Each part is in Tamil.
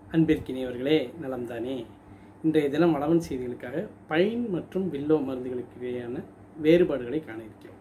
அன்பிற்கினியவர்களே நலம்தானே இன்றைய தினம் வளவன் செய்திகளுக்காக பைன் மற்றும் வில்லோ மருந்துகளுக்கு இடையேயான வேறுபாடுகளை காண இருக்கிறோம்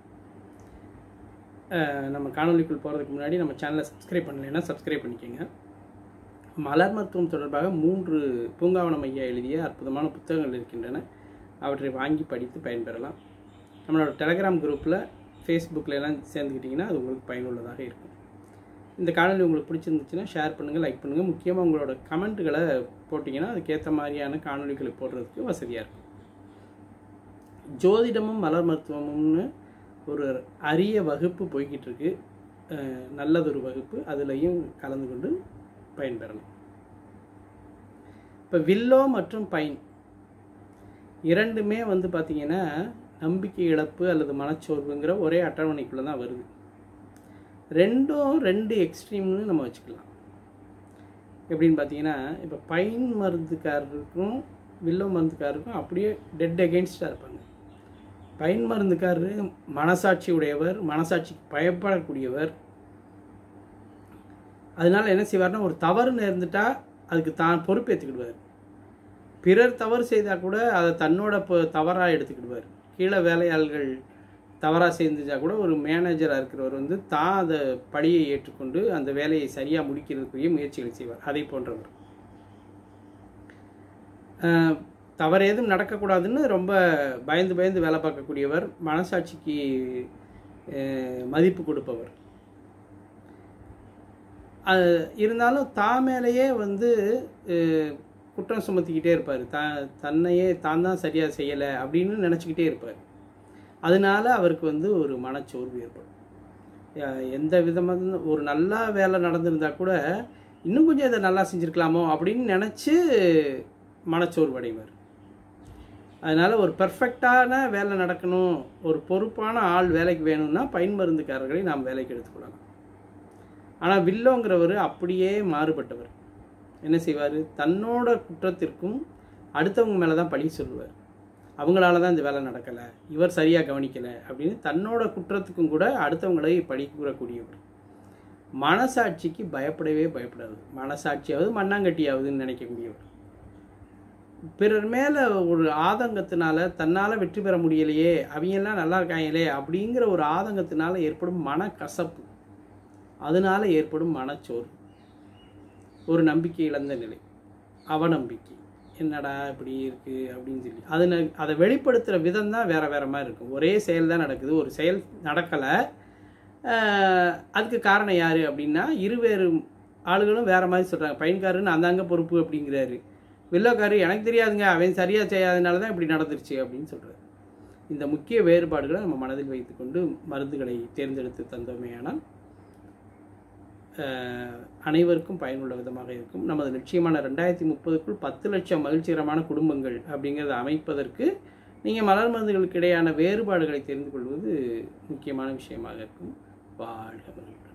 அஹ் நம்ம காணொலிக்குள் போகிறதுக்கு முன்னாடி நம்ம சேனலை சப்ஸ்கிரைப் பண்ணலைன்னா சப்ஸ்கிரைப் பண்ணிக்கோங்க மலர் மருத்துவம் தொடர்பாக மூன்று பூங்காவனம் ஐயா எழுதிய அற்புதமான புத்தகங்கள் இருக்கின்றன அவற்றை வாங்கி படித்து பயன்பெறலாம் நம்மளோட டெலகிராம் குரூப்பில் ஃபேஸ்புக்கில் எல்லாம் சேர்ந்துக்கிட்டிங்கன்னா அது உங்களுக்கு பயனுள்ளதாக இருக்கும் இந்த காணொலி உங்களுக்கு பிடிச்சிருந்துச்சுன்னா ஷேர் பண்ணுங்கள் லைக் பண்ணுங்கள் முக்கியமாக உங்களோட கமெண்ட்டுகளை போட்டிங்கன்னா அதுக்கேற்ற மாதிரியான காணொலிகளை போடுறதுக்கு வசதியாக இருக்கும் ஜோதிடமும் மலர் மருத்துவமும்னு ஒரு அரிய வகுப்பு போய்கிட்டு இருக்கு அஹ் நல்லதொரு வகுப்பு அதுலேயும் கலந்து கொண்டு பயன்பெறலாம் இப்போ வில்லோ மற்றும் பைன் இரண்டுமே வந்து பார்த்திங்கன்னா நம்பிக்கை இழப்பு அல்லது மனச்சோர்வுங்கிற ஒரே அட்டவணைக்குள்ளே தான் வருது ரெண்டும் ரெண்டு எக்ஸ்ட்ரீம்னு நம்ம வச்சுக்கலாம் எப்படின்னு பார்த்தீங்கன்னா இப்போ பைன் மருந்துக்காரருக்கும் வில்லோ மருந்துக்காரருக்கும் அப்படியே டெட் அகெயின்ஸ்டாக இருப்பாங்க பைன் மருந்துக்காரரு மனசாட்சி உடையவர் மனசாட்சிக்கு பயப்படக்கூடியவர் அதனால என்ன செய்வார்னா ஒரு தவறு நேர்ந்துட்டா அதுக்கு தான் பொறுப்பேற்றுக்கிடுவார் பிறர் தவறு செய்தால் கூட அதை தன்னோட தவறாக எடுத்துக்கிடுவார் கீழே வேலையாள்கள் தவறாக செஞ்சுச்சா கூட ஒரு மேனேஜராக இருக்கிறவர் வந்து தான் அதை பழியை ஏற்றுக்கொண்டு அந்த வேலையை சரியாக முடிக்கிறதுக்குரிய முயற்சிகளை செய்வார் அதை போன்றவர் அஹ், தவறு ஏதும் நடக்கக்கூடாதுன்னு ரொம்ப பயந்து பயந்து வேலை பார்க்கக்கூடியவர் மனசாட்சிக்கு அஹ், மதிப்பு கொடுப்பவர் அது இருந்தாலும் தான் மேலேயே வந்து அஹ், குற்றம் சுமத்திக்கிட்டே இருப்பார் த தன்னையே தான் தான் சரியாக செய்யலை அப்படின்னு நினச்சிக்கிட்டே இருப்பார் அதனால அவருக்கு வந்து ஒரு மனச்சோர்வு ஏற்படும் அஹ் எந்த விதமான ஒரு நல்லா வேலை நடந்திருந்தா கூட இன்னும் கொஞ்சம் இதை நல்லா செஞ்சுருக்கலாமோ அப்படின்னு நினச்சி மனச்சோர்வு அடைவார் அதனால் ஒரு பெர்ஃபெக்டான வேலை நடக்கணும் ஒரு பொறுப்பான ஆள் வேலைக்கு வேணும்னா பயன் மருந்துக்காரர்களை நாம் வேலைக்கு எடுத்துக்கொள்ளலாம் ஆனால் வில்லோங்கிறவர் அப்படியே மாறுபட்டவர் என்ன செய்வார் தன்னோட குற்றத்திற்கும் அடுத்தவங்க மேலே தான் பழி சொல்லுவார் அவங்களால தான் இந்த வேலை நடக்கலை இவர் சரியாக கவனிக்கலை அப்படின்னு தன்னோட குற்றத்துக்கும் கூட அடுத்தவங்களை பழி கூறக்கூடியவர் மனசாட்சிக்கு பயப்படவே பயப்படாது மனசாட்சியாவது மண்ணாங்கட்டியாவதுன்னு நினைக்கக்கூடியவர் பிறர் மேலே ஒரு ஆதங்கத்தினால தன்னால் வெற்றி பெற முடியலையே அவங்கெல்லாம் நல்லா இருக்காங்களே அப்படிங்கிற ஒரு ஆதங்கத்தினால ஏற்படும் மனக்கசப்பு அதனால ஏற்படும் மனச்சோர்வு ஒரு நம்பிக்கை இழந்த நிலை அவநம்பிக்கை என்னடா இப்படி இருக்குது அப்படின்னு சொல்லி அது ந- அதை வெளிப்படுத்துகிற விதம் தான் வேறு வேறு மாதிரி இருக்கும் ஒரே செயல் தான் நடக்குது ஒரு செயல் நடக்கலை அதுக்கு காரணம் யார் அப்படின்னா இருவேறு ஆளுகளும் வேறு மாதிரி சொல்கிறாங்க பயன்காரன்னு அந்தாங்க பொறுப்பு அப்படிங்கிறாரு வில்லோக்காரு எனக்கு தெரியாதுங்க அவன் சரியாக செய்யாதனால தான் இப்படி நடந்துருச்சு அப்படின்னு சொல்கிறாரு இந்த முக்கிய வேறுபாடுகளை நம்ம மனதில் வைத்துக்கொண்டு மருந்துகளை தேர்ந்தெடுத்து தந்தோமேயானால் அஹ், அனைவருக்கும் பயனுள்ள விதமாக இருக்கும் நமது லட்சியமான ரெண்டாயிரத்தி முப்பதுக்குள் பத்து லட்சம் மகிழ்ச்சிகரமான குடும்பங்கள் அப்படிங்கிறத அமைப்பதற்கு நீங்கள் மலர் மருந்துகளுக்கு இடையான வேறுபாடுகளை தெரிந்து கொள்வது முக்கியமான விஷயமாக இருக்கும் வாழ்க வளமுடன்.